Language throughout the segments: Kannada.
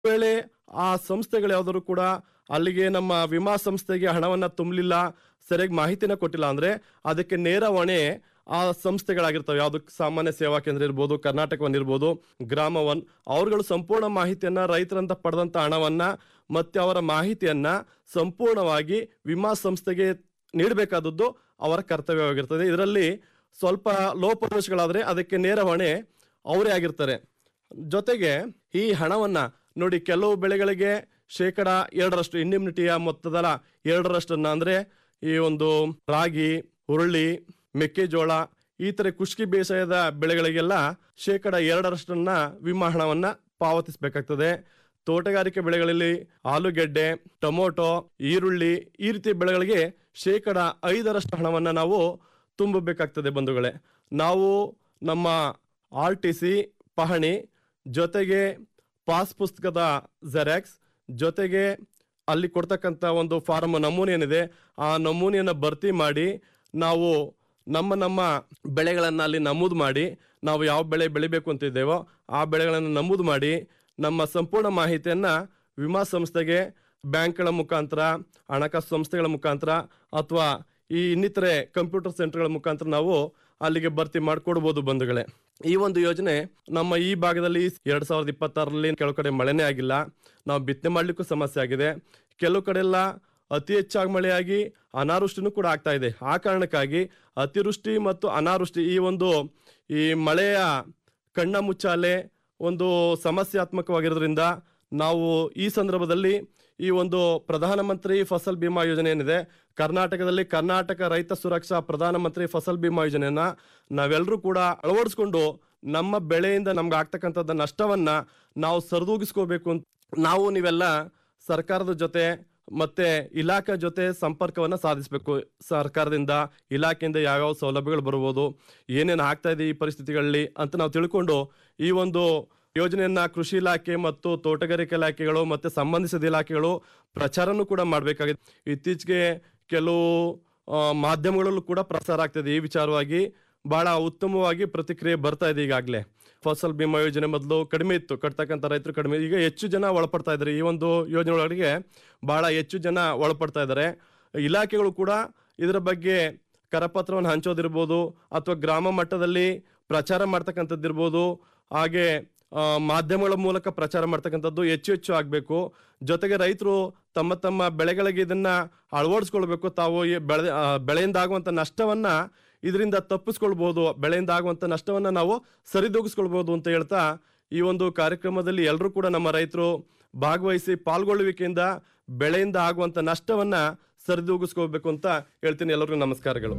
ವೇಳೆ ಆ ಸಂಸ್ಥೆಗಳು ಯಾವ್ದಾದ್ರು ಕೂಡ ಅಲ್ಲಿಗೆ ನಮ್ಮ ವಿಮಾ ಸಂಸ್ಥೆಗೆ ಹಣವನ್ನ ತುಂಬಲಿಲ್ಲ ಸರಿಯಾಗಿ ಮಾಹಿತಿನ ಕೊಟ್ಟಿಲ್ಲ ಅಂದ್ರೆ ಅದಕ್ಕೆ ನೇರ ಹೊಣೆ ಆ ಸಂಸ್ಥೆಗಳಾಗಿರ್ತವೆ ಯಾವ್ದು ಸಾಮಾನ್ಯ ಸೇವಾ ಕೇಂದ್ರ ಇರ್ಬೋದು ಕರ್ನಾಟಕ ಒನ್ ಇರ್ಬೋದು ಗ್ರಾಮ ಒನ್ ಅವ್ರುಗಳು ಸಂಪೂರ್ಣ ಮಾಹಿತಿಯನ್ನ ರೈತರಂತ ಪಡೆದಂತ ಹಣವನ್ನ ಮತ್ತೆ ಅವರ ಮಾಹಿತಿಯನ್ನ ಸಂಪೂರ್ಣವಾಗಿ ವಿಮಾ ಸಂಸ್ಥೆಗೆ ನೀಡಬೇಕಾದದ್ದು ಅವರ ಕರ್ತವ್ಯವಾಗಿರ್ತದೆ ಇದರಲ್ಲಿ ಸ್ವಲ್ಪ ಲೋಪದೋಷಗಳಾದ್ರೆ ಅದಕ್ಕೆ ನೇರ ಹೊಣೆ ಅವರೇ ಆಗಿರ್ತಾರೆ ಜೊತೆಗೆ ಈ ಹಣವನ್ನ ನೋಡಿ ಕೆಲವು ಬೆಳೆಗಳಿಗೆ ಶೇಕಡ ಎರಡರಷ್ಟು ಇಂಡಿಮ್ನಿಟಿಯ ಮೊತ್ತದ ಎರಡರಷ್ಟನ್ನ ಅಂದ್ರೆ ಈ ಒಂದು ರಾಗಿ ಹುರುಳಿ ಮೆಕ್ಕೆಜೋಳ ಈ ತರ ಕುಷ್ಕಿ ಬೇಸಾಯದ ಬೆಳೆಗಳಿಗೆಲ್ಲ ಶೇಕಡ ಎರಡರಷ್ಟನ್ನ ವಿಮಾ ಹಣವನ್ನ ಪಾವತಿಸಬೇಕಾಗ್ತದೆ ತೋಟಗಾರಿಕೆ ಬೆಳೆಗಳಲ್ಲಿ ಆಲೂಗೆಡ್ಡೆ ಟೊಮೊಟೊ ಈರುಳ್ಳಿ ಈ ರೀತಿ ಬೆಳೆಗಳಿಗೆ ಶೇಕಡ ಐದರಷ್ಟು ಹಣವನ್ನ ನಾವು ತುಂಬಬೇಕಾಗ್ತದೆ ಬಂಧುಗಳೇ ನಾವು ನಮ್ಮ ಆರ್ ಟಿ ಸಿ ಪಹಣಿ ಜೊತೆಗೆ ಪಾಸ್ ಪುಸ್ತಕದ ಜೆರಾಕ್ಸ್ ಜೊತೆಗೆ ಅಲ್ಲಿ ಕೊಡ್ತಕ್ಕಂಥ ಒಂದು ಫಾರ್ಮ್ ನಮೂನೆ ಏನಿದೆ ಆ ನಮೂನೆಯನ್ನು ಭರ್ತಿ ಮಾಡಿ ನಾವು ನಮ್ಮ ನಮ್ಮ ಬೆಳೆಗಳನ್ನು ಅಲ್ಲಿ ನಮೂದು ಮಾಡಿ ನಾವು ಯಾವ ಬೆಳೆ ಬೆಳಿಬೇಕು ಅಂತಿದ್ದೇವೋ ಆ ಬೆಳೆಗಳನ್ನು ನಮೂದು ಮಾಡಿ ನಮ್ಮ ಸಂಪೂರ್ಣ ಮಾಹಿತಿಯನ್ನು ವಿಮಾ ಸಂಸ್ಥೆಗೆ ಬ್ಯಾಂಕ್ಗಳ ಮುಖಾಂತರ ಹಣಕಾಸು ಸಂಸ್ಥೆಗಳ ಮುಖಾಂತರ ಅಥವಾ ಈ ಇನ್ನಿತರೆ ಕಂಪ್ಯೂಟರ್ ಸೆಂಟರ್ಗಳ ಮುಖಾಂತರ ನಾವು ಅಲ್ಲಿಗೆ ಭರ್ತಿ ಮಾಡಿಕೊಡ್ಬೋದು ಬಂಧುಗಳೇ ಈ ಒಂದು ಯೋಜನೆ ನಮ್ಮ ಈ ಭಾಗದಲ್ಲಿ ಎರಡ್ ಸಾವಿರದ ಇಪ್ಪತ್ತಾರರಲ್ಲಿ ಕೆಲವು ಕಡೆ ಮಳೆನೇ ಆಗಿಲ್ಲ ನಾವು ಬಿತ್ತನೆ ಮಾಡ್ಲಿಕ್ಕೂ ಸಮಸ್ಯೆ ಆಗಿದೆ ಕೆಲವು ಕಡೆ ಎಲ್ಲ ಅತಿ ಹೆಚ್ಚಾಗಿ ಮಳೆಯಾಗಿ ಅನಾವೃಷ್ಟಿನೂ ಕೂಡ ಆಗ್ತಾ ಇದೆ ಆ ಕಾರಣಕ್ಕಾಗಿ ಅತಿವೃಷ್ಟಿ ಮತ್ತು ಅನಾವೃಷ್ಟಿ ಈ ಒಂದು ಈ ಮಳೆಯ ಕಣ್ಣ ಮುಚ್ಚಾಲೆ ಒಂದು ಸಮಸ್ಯಾತ್ಮಕವಾಗಿರೋದ್ರಿಂದ ನಾವು ಈ ಸಂದರ್ಭದಲ್ಲಿ ಈ ಒಂದು ಪ್ರಧಾನಮಂತ್ರಿ ಫಸಲ್ ಬಿಮಾ ಯೋಜನೆ ಏನಿದೆ ಕರ್ನಾಟಕದಲ್ಲಿ ಕರ್ನಾಟಕ ರೈತ ಸುರಕ್ಷಾ ಪ್ರಧಾನಮಂತ್ರಿ ಫಸಲ್ ಬಿಮಾ ಯೋಜನೆಯನ್ನ ನಾವೆಲ್ಲರೂ ಕೂಡ ಅಳವಡಿಸ್ಕೊಂಡು ನಮ್ಮ ಬೆಳೆಯಿಂದ ನಮ್ಗೆ ಆಗ್ತಕ್ಕಂಥದ್ದು ನಷ್ಟವನ್ನ ನಾವು ಸರಿದೂಗಿಸ್ಕೋಬೇಕು ಅಂತ ನಾವು ನೀವೆಲ್ಲ ಸರ್ಕಾರದ ಜೊತೆ ಮತ್ತೆ ಇಲಾಖೆ ಜೊತೆ ಸಂಪರ್ಕವನ್ನ ಸಾಧಿಸಬೇಕು ಸರ್ಕಾರದಿಂದ ಇಲಾಖೆಯಿಂದ ಯಾವ್ಯಾವ ಸೌಲಭ್ಯಗಳು ಬರ್ಬೋದು ಏನೇನು ಆಗ್ತಾ ಇದೆ ಈ ಪರಿಸ್ಥಿತಿಗಳಲ್ಲಿ ಅಂತ ನಾವು ತಿಳ್ಕೊಂಡು ಈ ಒಂದು ಯೋಜನೆಯನ್ನ ಕೃಷಿ ಇಲಾಖೆ ಮತ್ತು ತೋಟಗಾರಿಕೆ ಇಲಾಖೆಗಳು ಮತ್ತೆ ಸಂಬಂಧಿಸಿದ ಇಲಾಖೆಗಳು ಪ್ರಚಾರನೂ ಕೂಡ ಮಾಡಬೇಕಾಗಿದೆ ಇತ್ತೀಚೆಗೆ ಕೆಲವು ಆ, ಮಾಧ್ಯಮಗಳಲ್ಲೂ ಕೂಡ ಪ್ರಸಾರ ಆಗ್ತದೆ ಈ ವಿಚಾರವಾಗಿ ಬಹಳ ಉತ್ತಮವಾಗಿ ಪ್ರತಿಕ್ರಿಯೆ ಬರ್ತಾ ಇದೆ ಈಗಾಗಲೇ ಫಸಲ್ ಬಿಮಾ ಯೋಜನೆ ಮೊದಲು ಕಡಿಮೆ ಇತ್ತು ಕಟ್ತಕ್ಕಂಥ ರೈತರು ಕಡಿಮೆ ಈಗ ಹೆಚ್ಚು ಜನ ಒಳಪಡ್ತಾ ಇದ್ದಾರೆ ಈ ಒಂದು ಯೋಜನೆ ಒಳಗೆ ಬಹಳ ಹೆಚ್ಚು ಜನ ಒಳಪಡ್ತಾ ಇದ್ದಾರೆ ಇಲಾಖೆಗಳು ಕೂಡ ಇದರ ಬಗ್ಗೆ ಕರಪತ್ರವನ್ನು ಹಂಚೋದಿರ್ಬೋದು ಅಥವಾ ಗ್ರಾಮ ಮಟ್ಟದಲ್ಲಿ ಪ್ರಚಾರ ಮಾಡ್ತಕ್ಕಂಥದ್ದಿರ್ಬೋದು ಹಾಗೆ ಆ, ಮಾಧ್ಯಮಗಳ ಮೂಲಕ ಪ್ರಚಾರ ಮಾಡ್ತಕ್ಕಂಥದ್ದು ಹೆಚ್ಚು ಹೆಚ್ಚು ಆಗಬೇಕು ಜೊತೆಗೆ ರೈತರು ತಮ್ಮ ತಮ್ಮ ಬೆಳೆಗಳಿಗೆ ಇದನ್ನ ಅಳವಡಿಸ್ಕೊಳ್ಬೇಕು ತಾವು ಈ ಬೆಳೆ ಆ, ಬೆಳೆಯಿಂದ ಆಗುವಂತ ನಷ್ಟವನ್ನ ಇದರಿಂದ ತಪ್ಪಿಸ್ಕೊಳ್ಬಹುದು ಬೆಳೆಯಿಂದ ಆಗುವಂತ ನಷ್ಟವನ್ನ ನಾವು ಸರಿದೂಗಿಸ್ಕೊಳ್ಬಹುದು ಅಂತ ಹೇಳ್ತಾ ಈ ಒಂದು ಕಾರ್ಯಕ್ರಮದಲ್ಲಿ ಎಲ್ಲರೂ ಕೂಡ ನಮ್ಮ ರೈತರು ಭಾಗವಹಿಸಿ ಪಾಲ್ಗೊಳ್ಳುವಿಕೆಯಿಂದ ಬೆಳೆಯಿಂದ ಆಗುವಂತ ನಷ್ಟವನ್ನ ಸರಿದೂಗಿಸ್ಕೋಬೇಕು ಅಂತ ಹೇಳ್ತೀನಿ ಎಲ್ಲರಿಗೂ ನಮಸ್ಕಾರಗಳು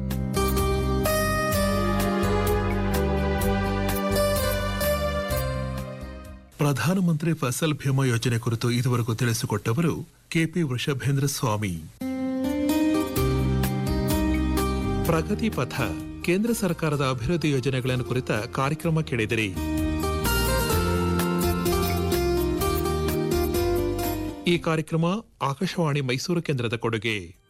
ಪ್ರಧಾನಮಂತ್ರಿ ಫಸಲ್ ಭೀಮಾ ಯೋಜನೆ ಕುರಿತು ಇದುವರೆಗೂ ತಿಳಿಸಿಕೊಟ್ಟವರು ಕೆಪಿ ವೃಷಭೇಂದ್ರ ಸ್ವಾಮಿ ಪ್ರಗತಿ ಪಥ ಕೇಂದ್ರ ಸರ್ಕಾರದ ಅಭಿವೃದ್ಧಿ ಯೋಜನೆಗಳನ್ನು ಕುರಿತ ಕಾರ್ಯಕ್ರಮ ಕೇಳಿದಿರಿ ಈ ಕಾರ್ಯಕ್ರಮ ಆಕಾಶವಾಣಿ ಮೈಸೂರು ಕೇಂದ್ರದ ಕೊಡುಗೆ